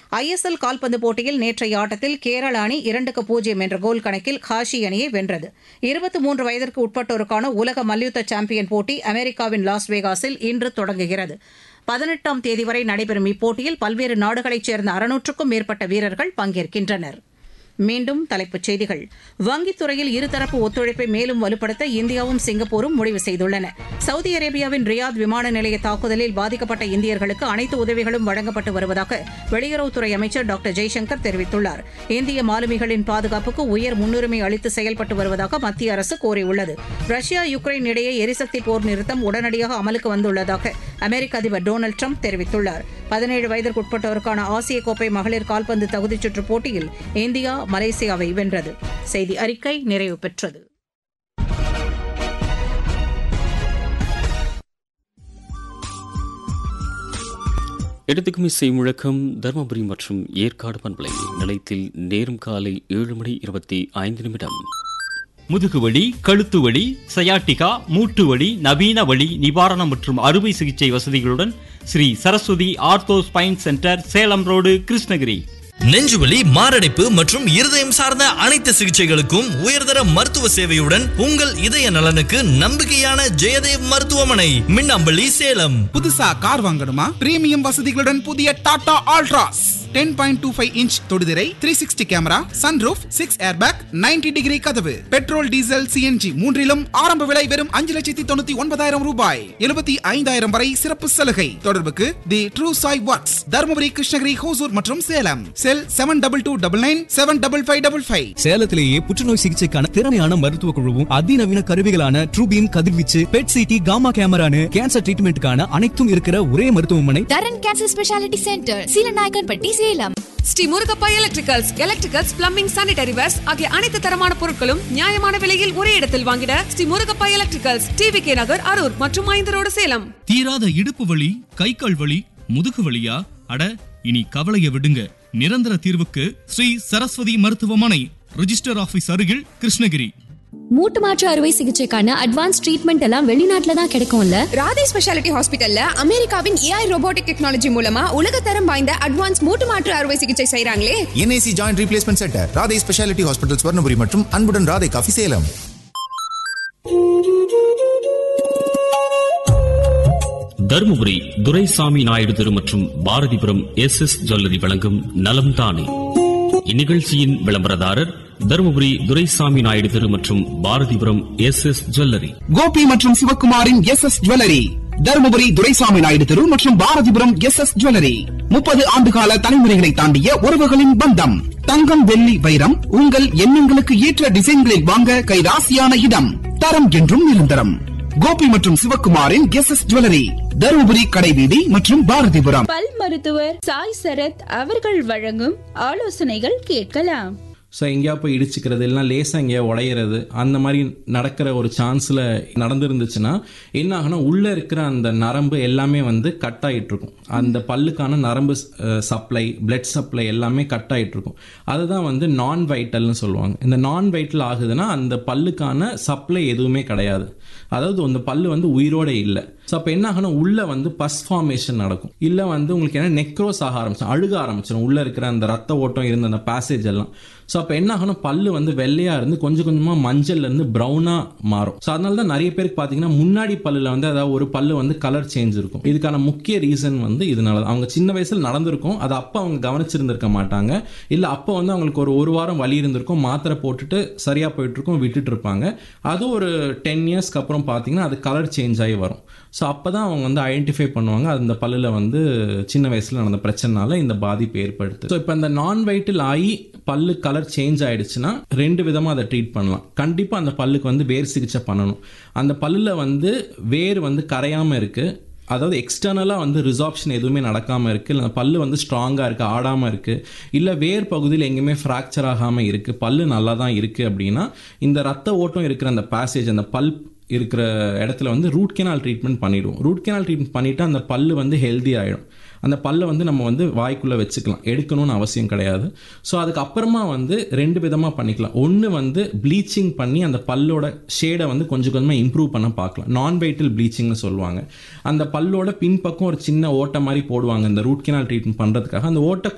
ISL கால்பந்து போட்டியில் நேற்றைய ஆட்டத்தில் கேரள அணி இரண்டுக்கு பூஜ்ஜியம் என்ற கோல் கணக்கில் காஷி அணியை வென்றது இருபத்தி மூன்று வயதிற்கு உட்பட்டோருக்கான உலக மல்யுத்த சாம்பியன் போட்டி அமெரிக்காவின் லாஸ் வேகாஸில் இன்று தொடங்குகிறது பதினெட்டாம் தேதி வரை நடைபெறும் இப்போட்டியில் பல்வேறு நாடுகளைச் சேர்ந்த அறுநூற்றுக்கும் மேற்பட்ட வீரர்கள் பங்கேற்கின்றனர் மீண்டும் தலைப்புச் செய்திகள் வங்கித் துறையில் இருதரப்பு ஒத்துழைப்பை மேலும் வலுப்படுத்த இந்தியாவும் சிங்கப்பூரும் முடிவு செய்துள்ளன சவுதி அரேபியாவின் ரியாத் விமான நிலைய தாக்குதலில் பாதிக்கப்பட்ட இந்தியர்களுக்கு அனைத்து உதவிகளும் வழங்கப்பட்டு வருவதாக வெளியுறவுத்துறை அமைச்சர் டாக்டர் ஜெய்சங்கர் தெரிவித்துள்ளார் இந்திய மாலுமிகளின் பாதுகாப்புக்கு உயர் முன்னுரிமை அளித்து செயல்பட்டு வருவதாக மத்திய அரசு கூறியுள்ளது ரஷ்யா யுக்ரைன் இடையே எரிசக்தி போர் நிறுத்தம் உடனடியாக அமலுக்கு வந்துள்ளதாக அமெரிக்க அதிபர் டொனால்டு ட்ரம்ப் தெரிவித்துள்ளார் பதினேழு வயதிற்குட்பட்டோருக்கான ஆசிய கோப்பை மகளிர் கால்பந்து தகுதிச் சுற்றுப் போட்டியில் இந்தியா மலேசியாவை வென்றது செய்தி அறிக்கை நிறைவு பெற்றது இடத்துக்கும் இசை முழக்கம் தருமபுரி மற்றும் ஏற்காடு பண்பலை நிலையத்தில் நேரம் காலை ஏழு மணி இருபத்தி ஐந்து நிமிடம் முதுகுவலி கழுத்து வலி சயாட்டிகா மூட்டு வலி நவீன வலி நிவாரணம் மற்றும் அறுவை சிகிச்சை வசதிகளுடன் Sri Saraswathi ortho spine centre Salem road Krishnagiri நெஞ்சுவலி மாரடைப்பு மற்றும் இருதயம் சார்ந்த அனைத்து சிகிச்சைகளுக்கும் உயர்தர மருத்துவ சேவையுடன் உங்கள் இதய நலனுக்கு நம்பிக்கையான ஜெயதேவ் மருத்துவமனை மின்னம்பள்ளி சேலம் புதுசா கார் வாங்கணுமா பிரீமியம் வசதிகளுடன் புதிய Tata Altroz ten point two five inch தொடுதிரை three sixty camera sunroof six airbag 90 degree கதவு பெட்ரோல் டீசல் சிஎன்ஜி மூன்றிலும் ஆரம்ப விலை வெறும் அஞ்சு லட்சத்தி தொண்ணூத்தி ஒன்பதாயிரம் ரூபாய் எழுபத்தி ஐந்தாயிரம் வரை சிறப்பு சலுகை தொடர்புக்கு the true Sai works Dharmapuri Krishnagiri Hosur மற்றும் Salem cell seven double two double nine seven double five double five சேலத்திலேயே புற்றுநோய் சிகிச்சைக்கான திறமையான மருத்துவ குழுவும் அதிநவீன கருவிகளான ட்ரூபீம் கதிர்வீச்சு பெட் சிடி காமா கேமரானு கேன்சர் ட்ரீட்மெண்ட்டுக்கான அனைத்தும் இருக்கிற ஒரே மருத்துவமனை Dharan cancer speciality centre Seelanaickenpatti Salem Sri Murugappa electricals electricals plumbing sanitary wares ஆகிய அனைத்து தரமான பொருட்களும் நியாயமான விலையில் ஒரே இடத்தில் வாங்கிட Sri Murugappa electricals TV K Nagar Harur மற்றும் ஐந்தரோடு சேலம் தீராத இடுப்பு வலி கை கால் வலி முதுகு வலியா அட இனி கவலைய விடுங்க நிரந்தர தீர்வுக்கு ஸ்ரீ சரஸ்வதி மருத்துவமனை ரிஜிஸ்டர் ஆபீஸ் அருகில் கிருஷ்ணகிரி மூட்டு மாற்று அறுவை சிகிச்சைக்கான அட்வான்ஸ் ட்ரீட்மெண்ட் எல்லாம் வெளிநாட்டுல தான் கிடைக்கும்ல ராதே ஸ்பெஷாலிட்டி ஹாஸ்பிட்டல்ல அமெரிக்காவின் ஏஐ ரோபோட்டிக் டெக்னாலஜி மூலமா உலகத்தரம் வாய்ந்த அட்வான்ஸ் மூட்டு மாற்று அறுவை சிகிச்சை செய்றாங்களே NIC joint replacement centre Radhai speciality hospital Swarnapuri மற்றும் அன்புடன் ராதை காஃபி சேலம் தருமபுரி துரைசாமி நாயுடு தெரு மற்றும் பாரதிபுரம் எஸ் எஸ் ஜுவல்லரி வழங்கும் நலம் தானே இந்நிகழ்ச்சியின் விளம்பரதாரர் தருமபுரி துரைசாமி நாயுடு தெரு மற்றும் Bharathipuram S S jewellery Gopi மற்றும் சிவகுமாரின் S S jewellery Dharmapuri Duraisamy Naidu தெரு மற்றும் பாரதிபுரம் எஸ் எஸ் ஜுவல்லரி முப்பது ஆண்டுகால தலைமுறைகளை தாண்டிய உறவுகளின் பந்தம் தங்கம் வெள்ளி வைரம் உங்கள் எண்ணங்களுக்கு ஏற்ற டிசைன்களில் வாங்க கைராசியான இடம் தரம் என்றும் நிரந்தரம் கோபி மற்றும் சிவகுமாரின் எஸ் எஸ் ஜுவல்லரி தருமபுரி கடைவீதி மற்றும் பாரதிபுரம் பல் மருத்துவர் சாய் சரத் அவர்கள் வழங்கும் ஆலோசனைகள் கேட்கலாம் ஸோ எங்கேயா போய் இடிச்சுக்கிறது இல்லைனா லேசாக எங்கேயா உடையிறது அந்த மாதிரி நடக்கிற ஒரு சான்ஸில் நடந்துருந்துச்சுன்னா என்ன ஆகுனா உள்ளே இருக்கிற அந்த நரம்பு எல்லாமே வந்து கட் ஆகிட்டு இருக்கும் அந்த பல்லுக்கான நரம்பு சப்ளை பிளட் சப்ளை எல்லாமே கட் ஆகிட்டு இருக்கும் அதுதான் வந்து நான் வைட்டல்னு சொல்லுவாங்க இந்த நான் வைட்டல் ஆகுதுன்னா அந்த பல்லுக்கான சப்ளை எதுவுமே கிடையாது அதாவது அந்த பல்லு வந்து உயிரோட இல்லை ஸோ அப்போ என்ன ஆகணும் உள்ள வந்து பஸ் ஃபார்மேஷன் நடக்கும் இல்லை வந்து உங்களுக்கு என்ன நெக்ரோஸ் ஆக ஆரம்பிச்சிடும் அழுக ஆரம்பிச்சிடும் உள்ள இருக்கிற அந்த ரத்த ஓட்டம் இருந்த அந்த பேசேஜ் எல்லாம் ஸோ அப்போ என்ன ஆகணும் பல்லு வந்து வெள்ளையா இருந்து கொஞ்சம் கொஞ்சமாக மஞ்சள்ல இருந்து ப்ரௌனாக மாறும் ஸோ அதனால தான் நிறைய பேருக்கு பார்த்தீங்கன்னா முன்னாடி பல்லில் வந்து அதாவது ஒரு பல்லு வந்து கலர் சேஞ்ச் இருக்கும் இதுக்கான முக்கிய ரீசன் வந்து இதனால தான். அவங்க சின்ன வயசில் நடந்திருக்கும் அதை அப்போ அவங்க கவனிச்சிருந்திருக்க மாட்டாங்க இல்லை அப்போ வந்து அவங்களுக்கு ஒரு ஒரு வாரம் வலி இருந்திருக்கும் மாத்திரை போட்டுட்டு சரியாக போயிட்டு இருக்கும் விட்டுட்டு இருப்பாங்க அது ஒரு டென் இயர்ஸ்க்கு அப்புறம் பார்த்தீங்கன்னா அது கலர் சேஞ்ச் ஆகி வரும் ஸோ அப்போ தான் அவங்க வந்து ஐடென்டிஃபை பண்ணுவாங்க அந்த பல்லில் வந்து சின்ன வயசில் நடந்த பிரச்சனைனால இந்த பாதிப்பு ஏற்படுது ஸோ இப்போ இந்த நான் வைட்டில் ஆகி பல்லு கலர் சேஞ்ச் ஆயிடுச்சுன்னா ரெண்டு விதமாக அதை ட்ரீட் பண்ணலாம் கண்டிப்பாக அந்த பல்லுக்கு வந்து வேர் சிகிச்சை பண்ணணும் அந்த பல்லில் வந்து வேர் வந்து கரையாமல் இருக்குது அதாவது எக்ஸ்டர்னலாக வந்து ரிசார்ப்ஷன் எதுவுமே நடக்காமல் இருக்குது இல்லை பல்லு வந்து ஸ்ட்ராங்காக இருக்குது ஆடாமல் இருக்குது இல்லை வேர் பகுதியில் எங்கேயுமே ஃப்ராக்சர் ஆகாமல் இருக்குது பல்லு நல்லா தான் இருக்குது அப்படின்னா இந்த ரத்த ஓட்டம் இருக்கிற அந்த பேசேஜ் அந்த பல் இருக்கிற இடத்துல வந்து ரூட் கெனால் ட்ரீட்மெண்ட் பண்ணிடுவோம் ரூட் கெனால் ட்ரீட்மெண்ட் பண்ணிவிட்டு அந்த பல்லு வந்து ஹெல்தி ஆகிடும் அந்த பல்லை வந்து நம்ம வந்து வாய்க்குள்ளே வச்சுக்கலாம் எடுக்கணும்னு அவசியம் கிடையாது ஸோ அதுக்கப்புறமா வந்து ரெண்டு விதமாக பண்ணிக்கலாம் ஒன்று வந்து ப்ளீச்சிங் பண்ணி அந்த பல்லோட ஷேடை வந்து கொஞ்சம் கொஞ்சமாக இம்ப்ரூவ் பண்ண பார்க்கலாம் நான் வைட்டல் ப்ளீச்சிங்னு சொல்லுவாங்க அந்த பல்லோட பின்பக்கம் ஒரு சின்ன ஓட்டை மாதிரி போடுவாங்க இந்த ரூட் கெனால் ட்ரீட்மெண்ட் பண்ணுறதுக்காக அந்த ஓட்டை